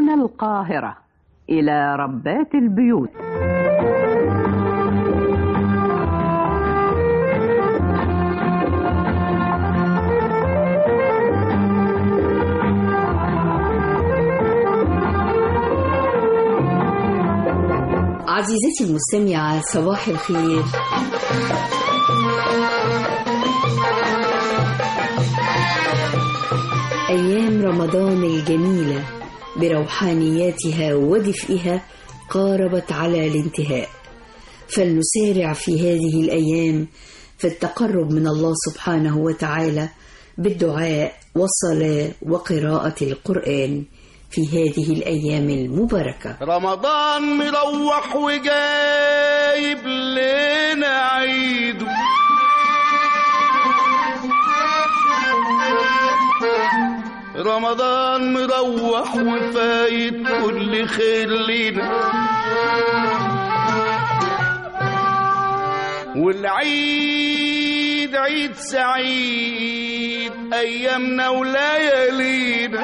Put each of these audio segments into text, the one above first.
من القاهرة إلى ربات البيوت عزيزتي المستمعة صباح الخير أيام رمضان الجميلة بروحانياتها ودفئها قاربت على الانتهاء فلنسارع في هذه الأيام في التقرب من الله سبحانه وتعالى بالدعاء والصلاة وقراءة القرآن في هذه الأيام المباركة رمضان مروح وجايب لنا عيده رمضان مروح وفايت كل خير لينا والعيد عيد سعيد ايامنا وليالينا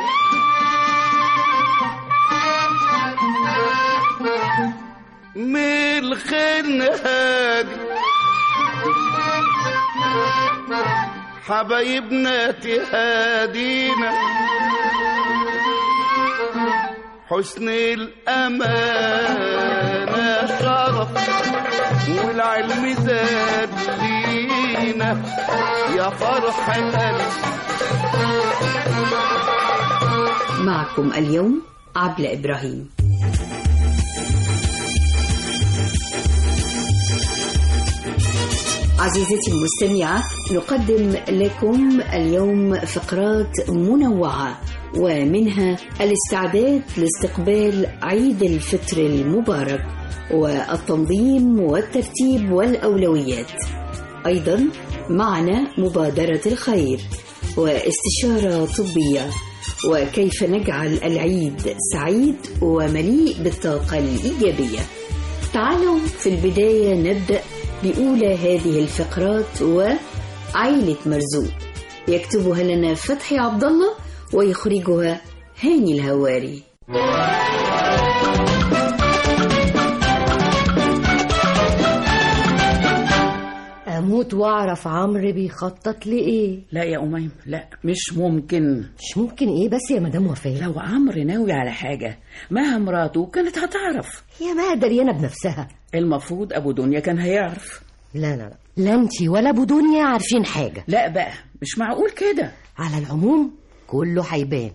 من الخير نهادي حبايبنا تهادينا حسن الأمانة شرف والعلم زاد لينا يا فرح قلبي معكم اليوم عبلة إبراهيم عزيزتي المستمعة نقدم لكم اليوم فقرات منوعة ومنها الاستعداد لاستقبال عيد الفطر المبارك والتنظيم والترتيب والأولويات أيضا معنا مبادرة الخير واستشارة طبية وكيف نجعل العيد سعيد ومليء بالطاقة الإيجابية تعالوا في البداية نبدأ بأولى هذه الفقرات وعائلة مرزوق يكتبها لنا فتحي عبد الله ويخرجها هاني الهواري اموت واعرف عمرو بيخطط لايه لا يا أميم لا مش ممكن مش ممكن ايه بس يا مدام وفاء لو عمرو ناوي على حاجة معها مراته كانت هتعرف هي ما دريانه بنفسها المفروض أبو دنيا كان هيعرف لا لا لا لا انتي ولا ابو دنيا عارفين حاجه لا بقى مش معقول كده على العموم كله هيبان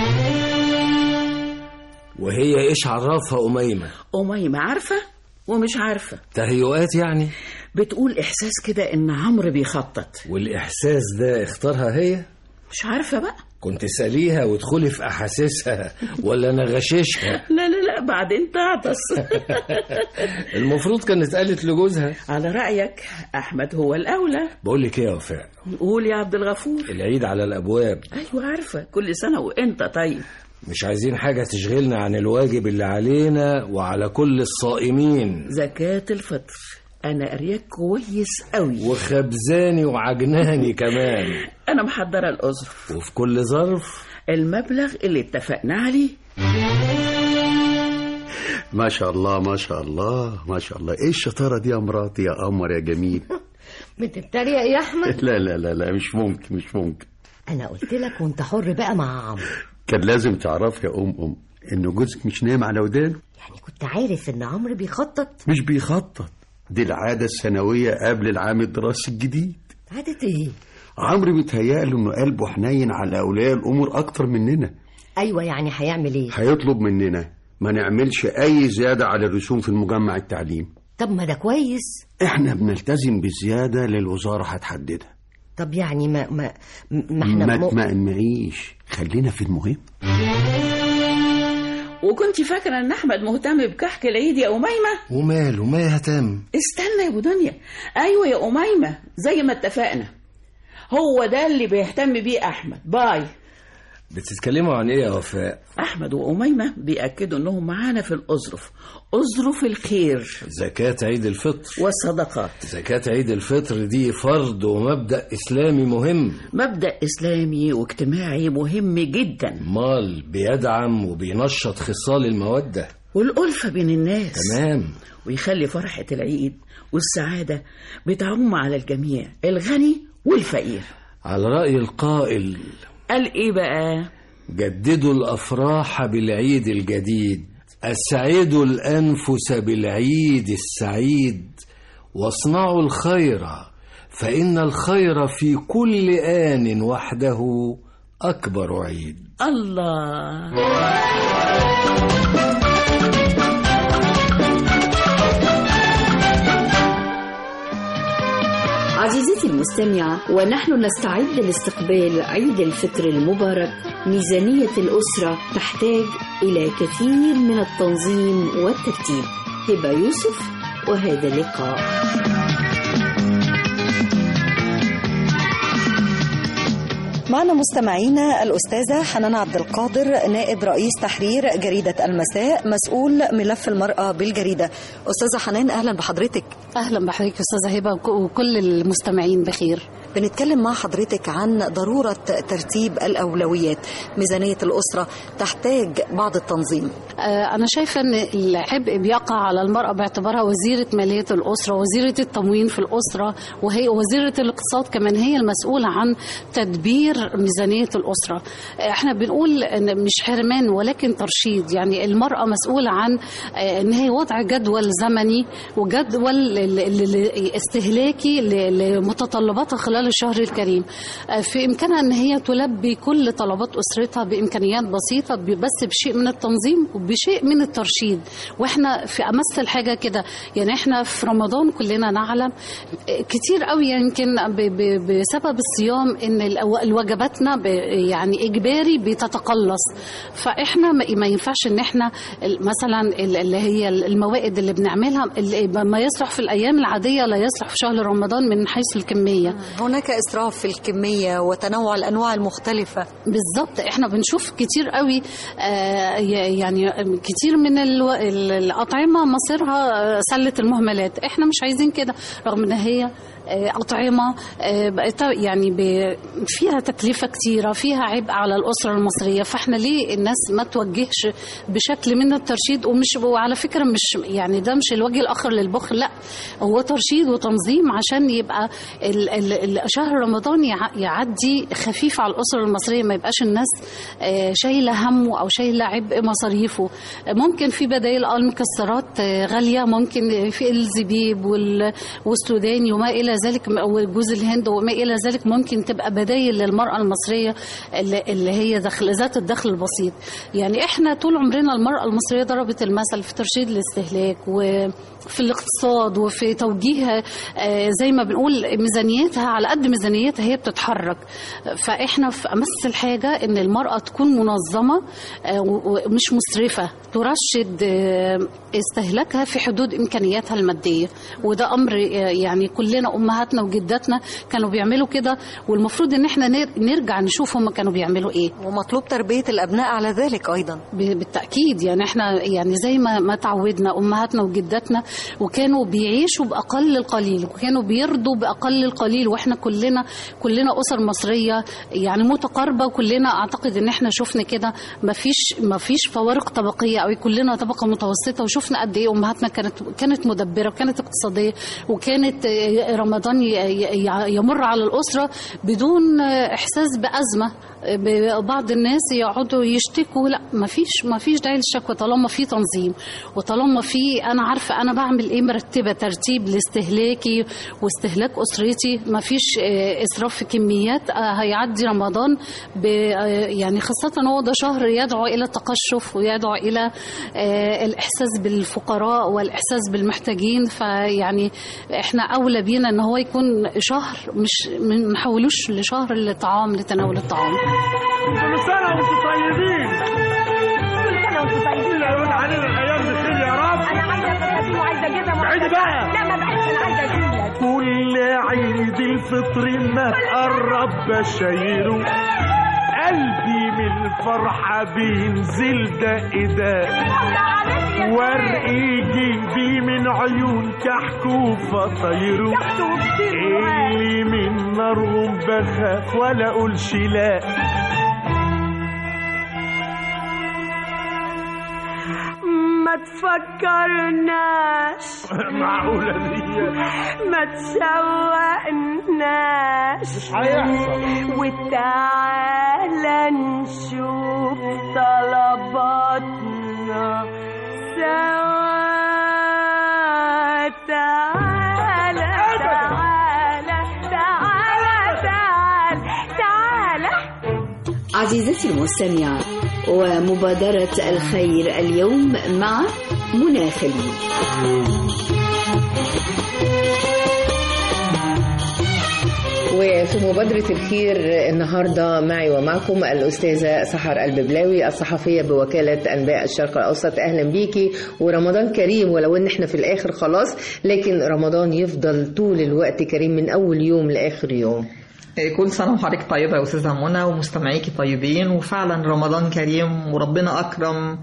وهي ايش عرفها أميمة أميمة عارفة ومش عارفة تهيؤات يعني بتقول إحساس كده إن عمرو بيخطط والإحساس ده اختارها هي مش عارفة بقى كنت ساليها وادخلي في أحاسيسها ولا أنا غششها لا لا لا بعدين تعطس المفروض كانت قالت لجوزها على رأيك أحمد هو الأولى بقول لك ايه يا وفاء قول يا عبد الغفور العيد على الأبواب أيوة عارفة كل سنة وأنت طيب مش عايزين حاجة تشغلنا عن الواجب اللي علينا وعلى كل الصائمين زكاة الفطر أنا قارياك كويس قوي وخبزاني وعجناني كمان أنا محضرة الأذر وفي كل ظرف المبلغ اللي اتفقنا عليه ما شاء الله ما شاء الله ما شاء الله ايه الشطاره دي يا مراتي يا قمر يا جميل بتتريق يا احمد لا لا لا لا مش ممكن مش ممكن انا قلت لك وانت حر بقى مع عمرو كان لازم تعرف يا ام ام ان جوزك مش نايم على ودانه يعني كنت عارف ان عمرو بيخطط مش بيخطط دي العاده السنويه قبل العام الدراسي الجديد عادة ايه عمرو بيتهيأله انه قلبه حنين على اولياء الامور اكتر مننا ايوه يعني هيعمل ايه هيطلب مننا ما نعملش اي زياده على الرسوم في المجمع التعليم طب ما ده كويس احنا بنلتزم بالزياده اللي الوزاره هتحددها طب يعني ما ما ما احنا ما مو- تمعنيش خلينا في المهم وكنت فاكرة إن أحمد مهتم بكحك العيد يا أميمة وماله ما يهتم استنى يا أبو دنيا أيوة يا أميمة زي ما اتفقنا هو ده اللي بيهتم بيه أحمد باي بتتكلموا عن ايه يا وفاء أحمد وأميمة بيأكدوا إنهم معانا في الأظرف أظرف الخير زكاة عيد الفطر والصدقات زكاة عيد الفطر دي فرض ومبدأ إسلامي مهم مبدأ إسلامي واجتماعي مهم جدا مال بيدعم وبينشط خصال المودة والألفة بين الناس تمام ويخلي فرحة العيد والسعادة بتعم على الجميع الغني والفقير على رأي القائل قال إيه بقى جددوا الأفراح بالعيد الجديد أسعدوا الأنفس بالعيد السعيد واصنعوا الخير فإن الخير في كل آن وحده أكبر عيد الله عزيزتي المستمعة ونحن نستعد لاستقبال عيد الفطر المبارك ميزانية الأسرة تحتاج إلى كثير من التنظيم والترتيب هبة يوسف وهذا اللقاء معنا مستمعينا الأستاذة حنان عبد القادر نائب رئيس تحرير جريدة المساء مسؤول ملف المرأة بالجريدة أستاذة حنان أهلا بحضرتك اهلا بحضرتك استاذه هبه وك- وكل المستمعين بخير بنتكلم مع حضرتك عن ضرورة ترتيب الأولويات ميزانية الأسرة تحتاج بعض التنظيم آه، انا شايفه ان العبء بيقع على المراه باعتبارها وزيره ماليه الاسره وزيره التموين في الاسره وهي وزيره الاقتصاد كمان هي المسؤوله عن تدبير ميزانيه الاسره آه، احنا بنقول ان مش حرمان ولكن ترشيد يعني المراه مسؤوله عن آه، ان هي وضع جدول زمني وجدول ل- ل- ل- استهلاكي ل- لمتطلباتها خلال الشهر الكريم آه، في امكانها ان هي تلبي كل طلبات اسرتها بامكانيات بسيطه ب- بس بشيء من التنظيم وبشيء من الترشيد واحنا في امس الحاجه كده يعني احنا في رمضان كلنا نعلم آه، كتير قوي يمكن ب- ب- بسبب الصيام ان الأو- الوجباتنا ب- يعني اجباري بتتقلص فاحنا ما ما ينفعش ان احنا ال- مثلا ال- اللي هي الموائد اللي بنعملها اللي ما يصلح في الايام العاديه لا يصلح في شهر رمضان من حيث الكميه هناك إسراف في الكمية وتنوع الأنواع المختلفة بالظبط احنا بنشوف كتير قوي آه ي- يعني كتير من الو- ال- الاطعمه مصيرها آه، سله المهملات احنا مش عايزين كده رغم ان هي آه، أطعمة آه، بقت يعني ب- فيها تكلفة كتيرة فيها عبء على الأسرة المصرية فإحنا ليه الناس ما توجهش بشكل من الترشيد ومش وعلى فكرة مش يعني ده مش الوجه الآخر للبخل لا هو ترشيد وتنظيم عشان يبقى ال- ال- ال- شهر رمضان يع- يعدي خفيف على الأسرة المصرية ما يبقاش الناس آه، شايلة همه أو شايلة عبء مصاريفه آه، ممكن في بدائل اه المكسرات آه، غالية ممكن في الزبيب وال- والسوداني وما إلى ذلك وجوز الهند وما إلى ذلك ممكن تبقى بدائل للمرأة المصرية اللي اللي هي دخل ذات الدخل البسيط يعني احنا طول عمرنا المرأة المصرية ضربت المثل في ترشيد الاستهلاك وفي الاقتصاد وفي توجيه آه، زي ما بنقول ميزانيتها على قد ميزانيتها هي بتتحرك فاحنا في امس الحاجه ان المراه تكون منظمه آه، و- ومش مسرفه ترشد آه، استهلاكها في حدود امكانياتها الماديه وده امر آه، يعني كلنا امهاتنا وجداتنا كانوا بيعملوا كده والمفروض ان احنا نر- نرجع نشوف هم كانوا بيعملوا ايه ومطلوب تربية الأبناء على ذلك أيضا ب- بالتأكيد يعني احنا يعني زي ما ما تعودنا أمهاتنا وجداتنا وكانوا بيعيشوا بأقل القليل وكانوا بيرضوا بأقل القليل واحنا كلنا كلنا أسر مصرية يعني متقاربة وكلنا أعتقد إن احنا شفنا كده ما فيش ما فيش فوارق طبقية أو كلنا طبقة متوسطة وشفنا قد إيه أمهاتنا كانت كانت مدبرة وكانت اقتصادية وكانت آه، رمضان ي- ي- يمر على الأسرة بدون آه، إحساس بأزمة بعض الناس يقعدوا يشتكوا لا ما فيش ما فيش داعي للشكوى طالما في تنظيم وطالما في انا عارفه انا بعمل ايه مرتبه ترتيب لاستهلاكي واستهلاك اسرتي ما فيش آه، اسراف في كميات آه، هيعدي رمضان ب آه، يعني خاصه هو ده شهر يدعو الى التقشف ويدعو الى آه، الاحساس بالفقراء والاحساس بالمحتاجين فيعني احنا اولى بينا ان هو يكون شهر مش ما نحولوش لشهر للطعام لتناول الطعام كل سنة وانتم طيبين كل سنه وانتم طيبين يا يعود علينا الأيام بخير يا رب انا عايزه فساتين وعايزه اجيبها بعيد بقى. لا ما بعدش انا عايزه اجيب لك كل عيد الفطر ما قرب بشايره قلبي من الفرحة بينزل دق دق ورق جيبي من عيون كحك وفطيره اللي من نارهم بخاف ولا اقولش لا ما تفكرناش معقولة دي ما تشوقناش مش هيحصل. وتعالى نشوف طلباتنا سوا تعالى تعالى تعالى تعالى تعالى عزيزتي المستمعة ومبادرة الخير اليوم مع منى خليل وفي مبادرة الخير النهاردة معي ومعكم الأستاذة سحر الببلاوي الصحفية بوكالة أنباء الشرق الأوسط أهلا بيكي ورمضان كريم ولو إن إحنا في الآخر خلاص لكن رمضان يفضل طول الوقت كريم من أول يوم لآخر يوم كل سنة وحضرتك طيبة يا أستاذة منى ومستمعيكي طيبين وفعلا رمضان كريم وربنا أكرم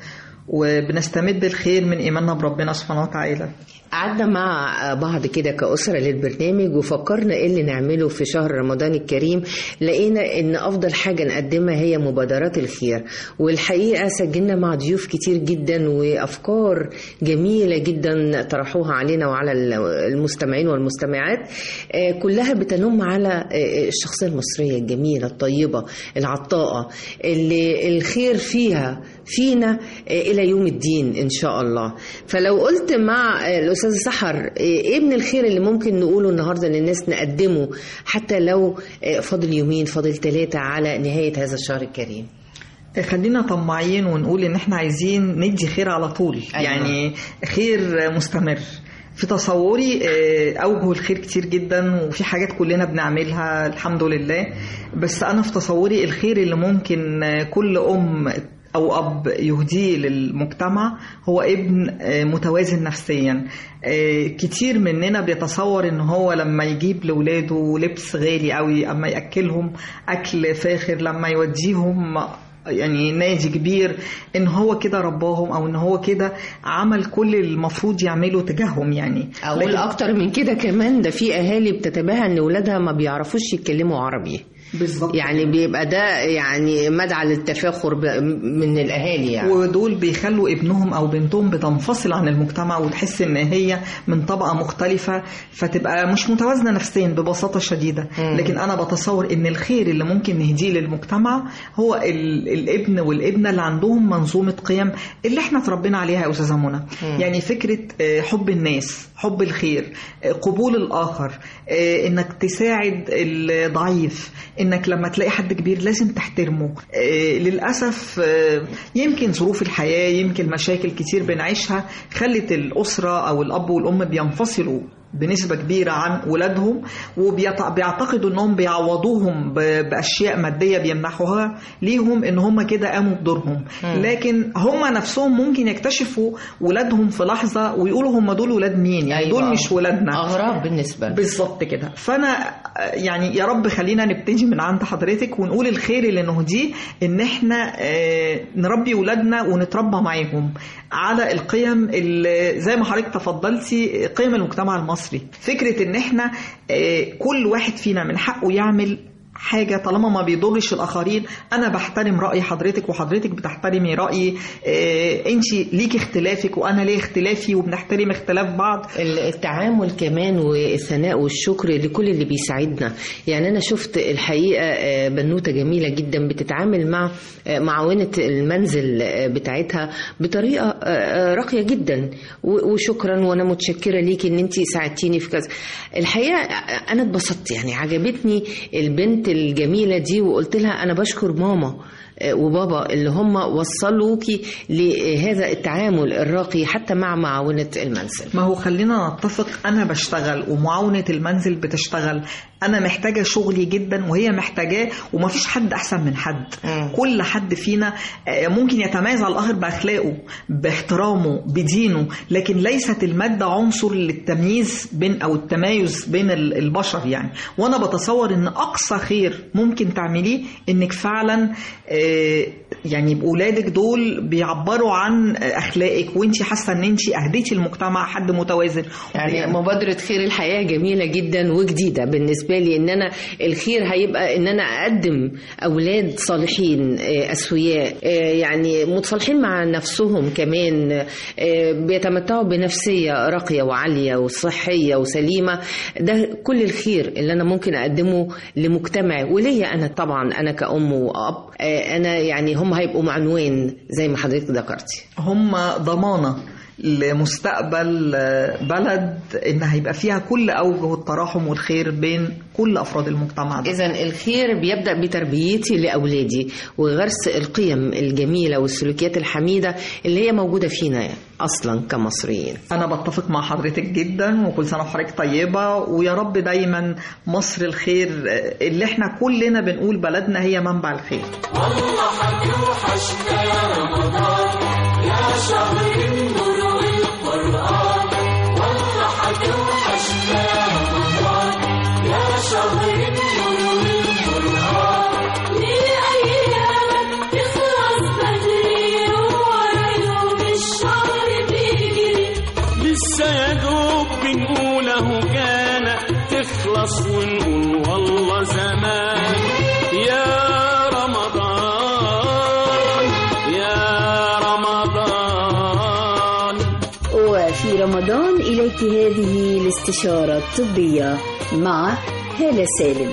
وبنستمد الخير من إيماننا بربنا سبحانه وتعالى قعدنا مع بعض كده كأسرة للبرنامج وفكرنا ايه اللي نعمله في شهر رمضان الكريم لقينا ان افضل حاجة نقدمها هي مبادرات الخير والحقيقة سجلنا مع ضيوف كتير جدا وافكار جميلة جدا طرحوها علينا وعلى المستمعين والمستمعات آه، كلها بتنم على آه، الشخصية المصرية الجميلة الطيبة العطاءة اللي الخير فيها فينا آه، الى يوم الدين ان شاء الله فلو قلت مع آه، الاستاذ سحر ايه من الخير اللي ممكن نقوله النهارده للناس نقدمه حتى لو آه، فاضل يومين فاضل ثلاثه على نهايه هذا الشهر الكريم خلينا طماعين ونقول ان احنا عايزين ندي خير على طول أيوة. يعني خير مستمر في تصوري آه، اوجه الخير كتير جدا وفي حاجات كلنا بنعملها الحمد لله بس انا في تصوري الخير اللي ممكن آه، كل ام او اب يهديه للمجتمع هو ابن آه، متوازن نفسيا آه، كتير مننا بيتصور ان هو لما يجيب لاولاده لبس غالي قوي اما ياكلهم اكل فاخر لما يوديهم يعني نادي كبير ان هو كده رباهم او ان هو كده عمل كل المفروض يعمله تجاههم يعني اقول اكتر من كده كمان ده في اهالي بتتباهى ان ولادها ما بيعرفوش يتكلموا عربي بالظبط يعني بيبقى ده يعني مدعى للتفاخر ب- من الاهالي يعني ودول بيخلوا ابنهم او بنتهم بتنفصل عن المجتمع وتحس ان هي من طبقه مختلفه فتبقى مش متوازنه نفسيا ببساطه شديده مم. لكن انا بتصور ان الخير اللي ممكن نهديه للمجتمع هو ال- الابن والابنه اللي عندهم منظومه قيم اللي احنا اتربينا عليها يا استاذه منى مم. يعني فكره آه، حب الناس حب الخير آه، قبول الاخر آه، انك تساعد الضعيف انك لما تلاقي حد كبير لازم تحترمه آه، للاسف آه، يمكن ظروف الحياه يمكن مشاكل كتير بنعيشها خلت الاسره او الاب والام بينفصلوا بنسبة كبيرة عن ولادهم وبيعتقدوا انهم بيعوضوهم ب- باشياء مادية بيمنحوها ليهم ان هم كده قاموا بدورهم مم. لكن هم نفسهم ممكن يكتشفوا ولادهم في لحظة ويقولوا هم دول ولاد مين يعني أيوة. دول مش ولادنا اغراب بالنسبه لهم. بالظبط كده فانا آه، يعني يا رب خلينا نبتدي من عند حضرتك ونقول الخير اللي نهديه ان احنا آه، نربي ولادنا ونتربى معاهم على القيم اللي زي ما حضرتك تفضلتي قيم المجتمع المصري فكره ان احنا آه، كل واحد فينا من حقه يعمل حاجة طالما ما بيضرش الآخرين أنا بحترم رأي حضرتك وحضرتك بتحترمي رأيي آه، أنت ليكي اختلافك وأنا ليه اختلافي وبنحترم اختلاف بعض التعامل كمان والثناء والشكر لكل اللي بيساعدنا يعني انا شفت الحقيقه آه، بنوته جميله جدا بتتعامل مع آه، معاونه المنزل آه، بتاعتها بطريقه آه، آه، راقيه جدا و- وشكرا وانا متشكره ليكي ان انت ساعدتيني في كذا الحقيقه آه، انا اتبسطت يعني عجبتني البنت الجميله دي وقلت لها انا بشكر ماما آه، وبابا اللي هم وصلوكي لهذا التعامل الراقي حتى مع معاونة المنزل ما هو خلينا نتفق انا بشتغل ومعاونة المنزل بتشتغل انا محتاجة شغلي جدا وهي محتاجاه ومفيش حد احسن من حد كل حد فينا آه، ممكن يتميز على الاخر باخلاقه باحترامه بدينه لكن ليست المادة عنصر للتمييز بين او التمايز بين ال- البشر يعني وانا بتصور ان اقصى خير ممكن تعمليه انك فعلا آه، يعني باولادك دول بيعبروا عن اخلاقك وانت حاسه ان انت اهديتي المجتمع حد متوازن يعني مبادرة خير الحياة جميلة جدا وجديدة بالنسبة لي ان انا الخير هيبقى ان انا اقدم اولاد صالحين آه، اسوياء آه، يعني متصالحين مع نفسهم كمان آه، بيتمتعوا بنفسية راقية وعالية وصحية وسليمة ده كل الخير اللي انا ممكن اقدمه لمجتمعي وليا انا طبعا انا كأم وأب آه، انا يعني هم هيبقوا معنوين زي ما حضرتك ذكرتي هم ضمانة لمستقبل آه، بلد ان هيبقى فيها كل اوجه التراحم والخير بين كل افراد المجتمع ده إذا الخير بيبدأ بتربيتي لأولادي وغرس القيم الجميلة والسلوكيات الحميدة اللي هي موجودة فينا أصلا كمصريين انا بتفق مع حضرتك جدا وكل سنه وحضرتك طيبه ويا رب دايما مصر الخير آه، اللي احنا كلنا بنقول بلدنا هي منبع الخير والله هتوحشنا يا رمضان يا شهر النور والقرآن والله هتوحشنا يا رمضان يا شهر النور والقرآن ليه أيامك تخلص بدري وعيون الشهر بيجري لسه يا دوب بنقول اهو كان تخلص ونقول والله زمان يا رمضان يا رمضان وفي رمضان إليك هذه الاستشارة الطبية مع هالة سالم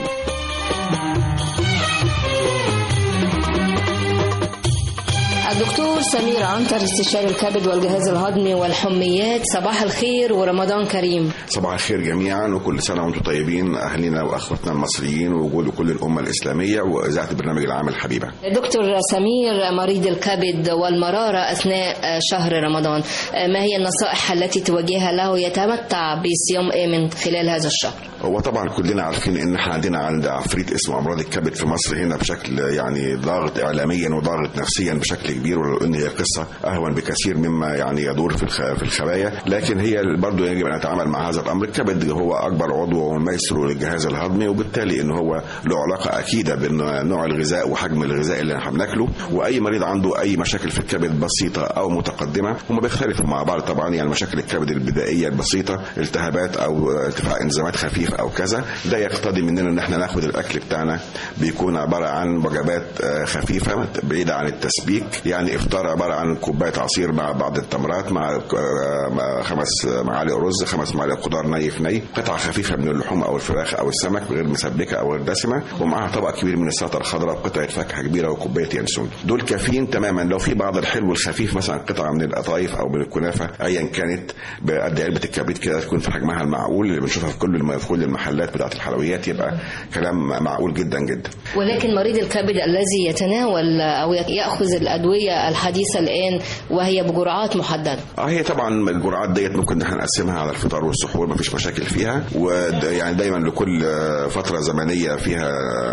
الدكتور سمير عنتر استشاري الكبد والجهاز الهضمي والحميات صباح الخير ورمضان كريم صباح الخير جميعا وكل سنه وانتم طيبين اهلنا واخواتنا المصريين ووجود كل الامه الاسلاميه واذاعه البرنامج العام الحبيبه. دكتور سمير مريض الكبد والمرارة أثناء شهر رمضان ما هي النصائح التي توجهها له يتمتع بصيام إيه من خلال هذا الشهر هو طبعا كلنا عارفين ان احنا عندنا عند عفريت اسمه امراض الكبد في مصر هنا بشكل يعني ضاغط اعلاميا وضاغط نفسيا بشكل كبير ولو ان هي قصه اهون بكثير مما يعني يدور في الخ- في الخبايا لكن هي برضه يجب ان نتعامل مع هذا الامر الكبد هو اكبر عضو وميسر للجهاز الهضمي وبالتالي ان هو له علاقه اكيده بين نوع الغذاء وحجم الغذاء اللي احنا بناكله واي مريض عنده اي مشاكل في الكبد بسيطه او متقدمه هم بيختلفوا مع بعض طبعا يعني مشاكل الكبد البدائيه البسيطه التهابات او ارتفاع انزيمات خفيف او كذا ده يقتضي مننا ان احنا ناخد الاكل بتاعنا بيكون عباره عن وجبات آه، خفيفه بعيده عن التسبيك يعني افطار عباره عن كوبايه عصير مع بعض التمرات مع آه، مع خمس معالق رز خمس معالق خضار ني في ني قطعه خفيفه من اللحوم او الفراخ او السمك غير مسبكه او غير دسمه ومعها طبق كبير من السلطه الخضراء وقطعه فاكهه كبيره وكوبايه ينسون دول كافيين تماما لو في بعض الحلو الخفيف مثلا قطعه من القطايف او من الكنافه ايا كانت بقد علبه الكبريت كده تكون في حجمها المعقول اللي بنشوفها في كل الم- في كل المحلات بتاعه الحلويات يبقى كلام معقول جدا جدا ولكن مريض الكبد الذي يتناول أو يأخذ الأدوية الحديثة الآن وهي بجرعات محددة اه هي طبعا الجرعات ديت ممكن احنا نقسمها على الفطار والسحور مفيش مشاكل فيها ويعني دايما لكل فتره زمنيه فيها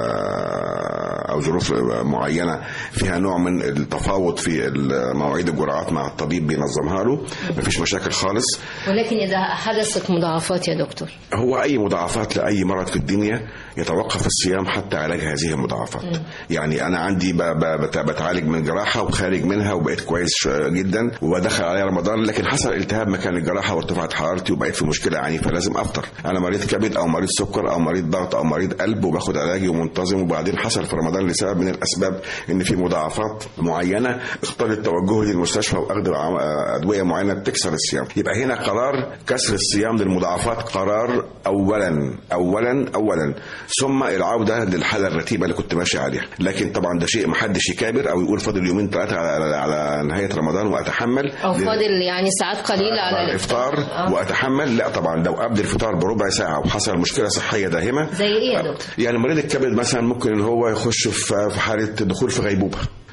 او ظروف معينه فيها نوع من التفاوض في مواعيد الجرعات مع الطبيب بينظمها له مفيش مشاكل خالص ولكن إذا حدثت مضاعفات يا دكتور هو اي مضاعفات لاي مرض في الدنيا يتوقف الصيام حتى علاج هذه المضاعفات يعني انا عندي ب- ب- بت- بتعالج من جراحه وخارج منها وبقيت كويس جدا وبدخل عليا رمضان لكن حصل التهاب مكان الجراحه وارتفعت حرارتي وبقيت في مشكله عنيفه لازم افطر انا مريض كبد او مريض سكر او مريض ضغط او مريض قلب وباخد علاجي ومنتظم وبعدين حصل في رمضان لسبب من الاسباب ان في مضاعفات معينه اختارت توجهي للمستشفى واخذ عم- ادويه معينه بتكسر الصيام يبقى هنا قرار كسر الصيام للمضاعفات قرار اولا اولا اولا ثم العوده للحاله الرتيبه اللي كنت ماشي عليها لكن طبعا ده شيء محدش يكابر او يقول فاضل يومين ثلاثه على, على نهايه رمضان واتحمل أو فاضل يعني ساعات قليلة على الافطار واتحمل لا طبعا لو قبل الفطار بربع ساعه وحصل مشكله صحيه داهمه زي إيه يا دكتور؟ يعني مريض الكبد مثلا ممكن ان هو يخش في في حاله دخول في غيبوبه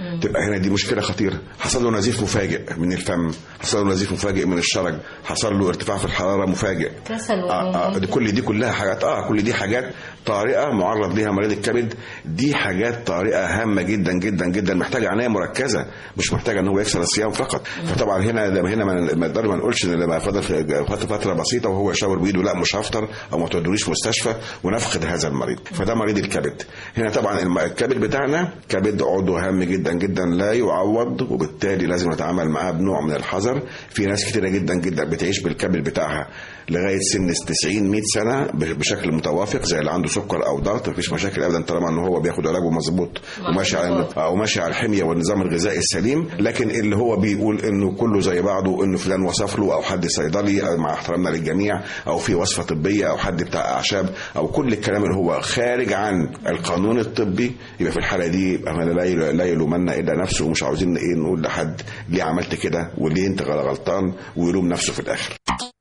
تبقى هنا دي مشكله خطيره حصل له نزيف مفاجئ من الفم حصل له نزيف مفاجئ من الشرج حصل له ارتفاع في الحراره مفاجئ كسل آه آه دي كل دي كلها حاجات اه كل دي حاجات طارئه معرض ليها مريض الكبد دي حاجات طارئه هامه جدا جدا جدا محتاجه عنايه مركزه مش محتاجه ان هو يكسر الصيام فقط فطبعا هنا ده هنا ما ما نقدر ما نقولش ان لما فضل في فتره فتره بسيطه وهو يشاور بايده لا مش هفطر او ما تودونيش مستشفى ونفقد هذا المريض فده مريض الكبد هنا طبعا الم- الكبد بتاعنا كبد عضو هام جدا جدا لا يعوض وبالتالي لازم نتعامل معاه بنوع من الحذر في ناس كتيره جدا جدا بتعيش بالكبد بتاعها لغايه سن 90 100 سنه ب- بشكل متوافق زي اللي عنده سكر او ضغط مفيش مشاكل ابدا طالما ان هو بياخد علاجه مظبوط وماشي على او ماشي على الحميه والنظام الغذائي السليم لكن اللي هو بيقول انه كله زي بعضه انه فلان وصف له او حد صيدلي أو مع احترامنا للجميع او في وصفه طبيه او حد بتاع اعشاب او كل الكلام اللي هو خارج عن القانون الطبي يبقى في الحاله دي يبقى لا يل- لا يلومن الا نفسه ومش عاوزين ايه نقول لحد ليه عملت كده وليه انت غلطان ويلوم نفسه في الاخر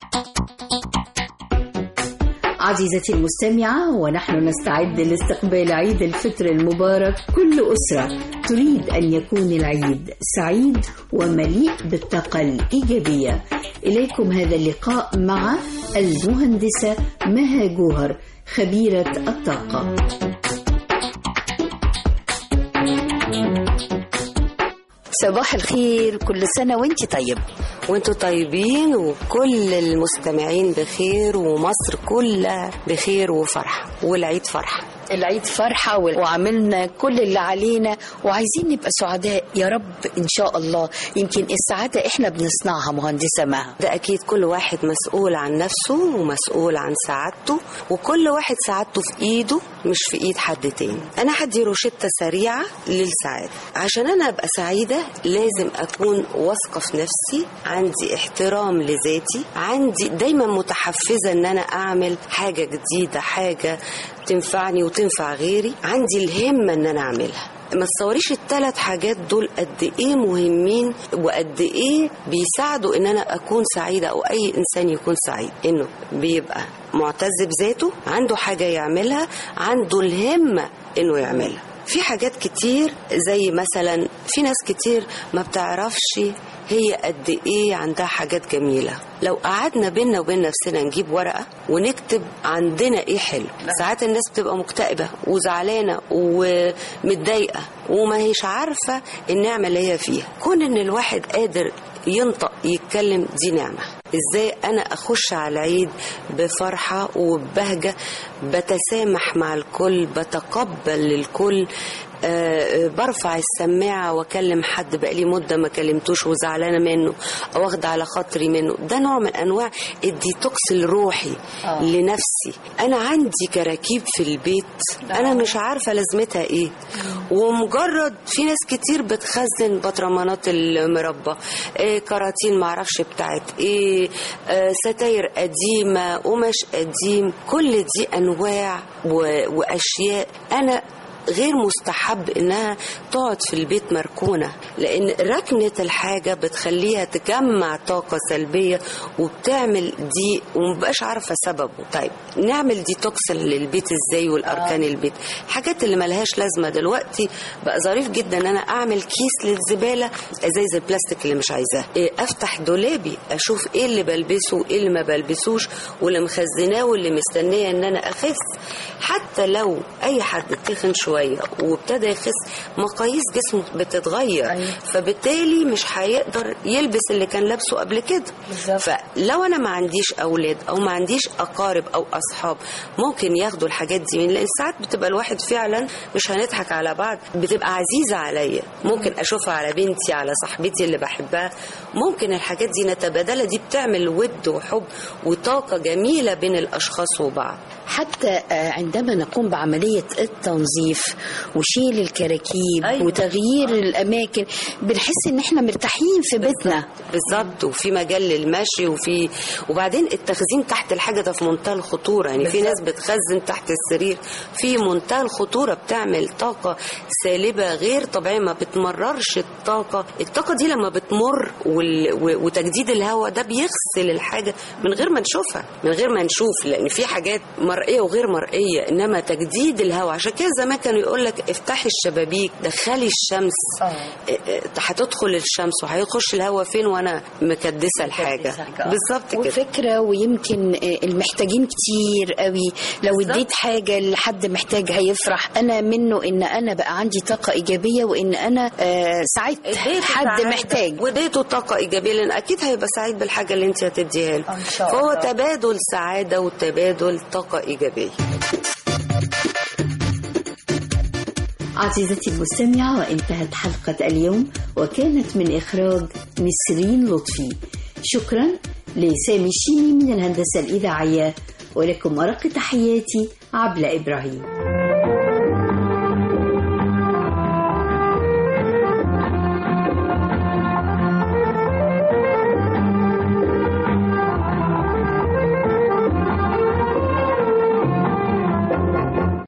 عزيزتي المستمعة ونحن نستعد لاستقبال عيد الفطر المبارك كل أسرة تريد أن يكون العيد سعيد ومليء بالطاقة الإيجابية إليكم هذا اللقاء مع المهندسة مها جوهر خبيرة الطاقة صباح الخير كل سنة وانت طيب وانتوا طيبين وكل المستمعين بخير ومصر كلها بخير وفرحة والعيد فرحة العيد فرحة و- وعملنا كل اللي علينا وعايزين نبقى سعداء يا رب إن شاء الله يمكن السعادة إحنا بنصنعها مهندسة مها ده أكيد كل واحد مسؤول عن نفسه ومسؤول عن سعادته وكل واحد سعادته في إيده مش في إيد حد تاني أنا هدي روشتة سريعة للسعادة عشان أنا أبقى سعيدة لازم أكون واثقة في نفسي عندي احترام لذاتي عندي دايما متحفزة إن أنا أعمل حاجة جديدة حاجة تنفعني وتنفع غيري عندي الهمة إن أنا أعملها ما تصوريش الثلاث حاجات دول قد ايه مهمين وقد ايه بيساعدوا ان انا اكون سعيده او اي انسان يكون سعيد انه بيبقى معتز بذاته عنده حاجه يعملها عنده الهمه انه يعملها في حاجات كتير زي مثلا في ناس كتير ما بتعرفش هي قد ايه عندها حاجات جميله لو قعدنا بينا وبين نفسنا نجيب ورقه ونكتب عندنا ايه حلو ساعات الناس بتبقى مكتئبه وزعلانه ومتضايقه وما هيش عارفه النعمه اللي هي فيها كون ان الواحد قادر ينطق يتكلم دي نعمه ازاي انا اخش على العيد بفرحه وببهجه بتسامح مع الكل بتقبل الكل آه، برفع السماعة واكلم حد بقالي مدة ما كلمتوش وزعلانة منه او واخدة على خاطري منه ده نوع من انواع الديتوكس الروحي آه. لنفسي انا عندي كراكيب في البيت انا مش عارفة لازمتها ايه ومجرد في ناس كتير بتخزن بطرمانات المربى آه، كراتين معرفش بتاعت ايه آه، ستاير قديمة قماش قديم كل دي انواع و- واشياء انا غير مستحب انها تقعد في البيت مركونه لان ركنه الحاجه بتخليها تجمع طاقه سلبيه وبتعمل ضيق ومبقاش عارفه سببه طيب نعمل ديتوكس للبيت ازاي والاركان البيت الحاجات اللي ملهاش لازمه دلوقتي بقى ظريف جدا ان انا اعمل كيس للزباله ازايز البلاستيك اللي مش عايزاه إيه، افتح دولابي اشوف ايه اللي بلبسه وايه اللي ما بلبسوش واللي مخزناه واللي مستنيه ان انا اخس حتى لو اي حد تخن شويه وابتدى يخس مقاييس جسمه بتتغير أيوة. فبالتالي مش هيقدر يلبس اللي كان لابسه قبل كده فلو انا ما عنديش اولاد او ما عنديش اقارب او اصحاب ممكن ياخدوا الحاجات دي من لان ساعات بتبقى الواحد فعلا مش هنضحك على بعض بتبقى عزيزه عليا ممكن اشوفها على بنتي على صاحبتي اللي بحبها ممكن الحاجات دي نتبادلها دي بتعمل ود وحب وطاقه جميله بين الاشخاص وبعض حتى آه، عندما نقوم بعملية التنظيف وشيل الكراكيب أيوة. وتغيير الأماكن بنحس إن إحنا مرتاحين في بيتنا بالظبط وفي مجال للمشي وفي وبعدين التخزين تحت الحاجه ده في منتهى الخطوره يعني في ناس بتخزن تحت السرير في منتهى الخطوره بتعمل طاقه سالبه غير طبيعيه ما بتمررش الطاقه الطاقه دي لما بتمر وال... و- وتجديد الهواء ده بيغسل الحاجه من غير ما نشوفها من غير ما نشوف لان في حاجات مرئيه وغير مرئيه انما تجديد الهواء عشان كده زمان كانوا كانوا يقول لك افتحي الشبابيك دخلي الشمس إيه، إيه، هتدخل الشمس وهيخش الهواء فين وانا مكدسه الحاجه بالظبط كده وفكرة ويمكن آه، المحتاجين كتير قوي لو بالظبط. اديت حاجة لحد محتاج هيفرح أنا منه إن أنا بقى عندي طاقة إيجابية وإن أنا آه، ساعدت اديته حد سعادة محتاج واديته طاقه ايجابيه لان اكيد هيبقى سعيد بالحاجه اللي انت هتديها له شاء فهو الله. تبادل سعاده وتبادل طاقه ايجابيه عزيزتي المستمعة وانتهت حلقة اليوم وكانت من إخراج نسرين لطفي شكرا لسامي الشيمي من الهندسة الإذاعية ولكم أرق تحياتي عبلة إبراهيم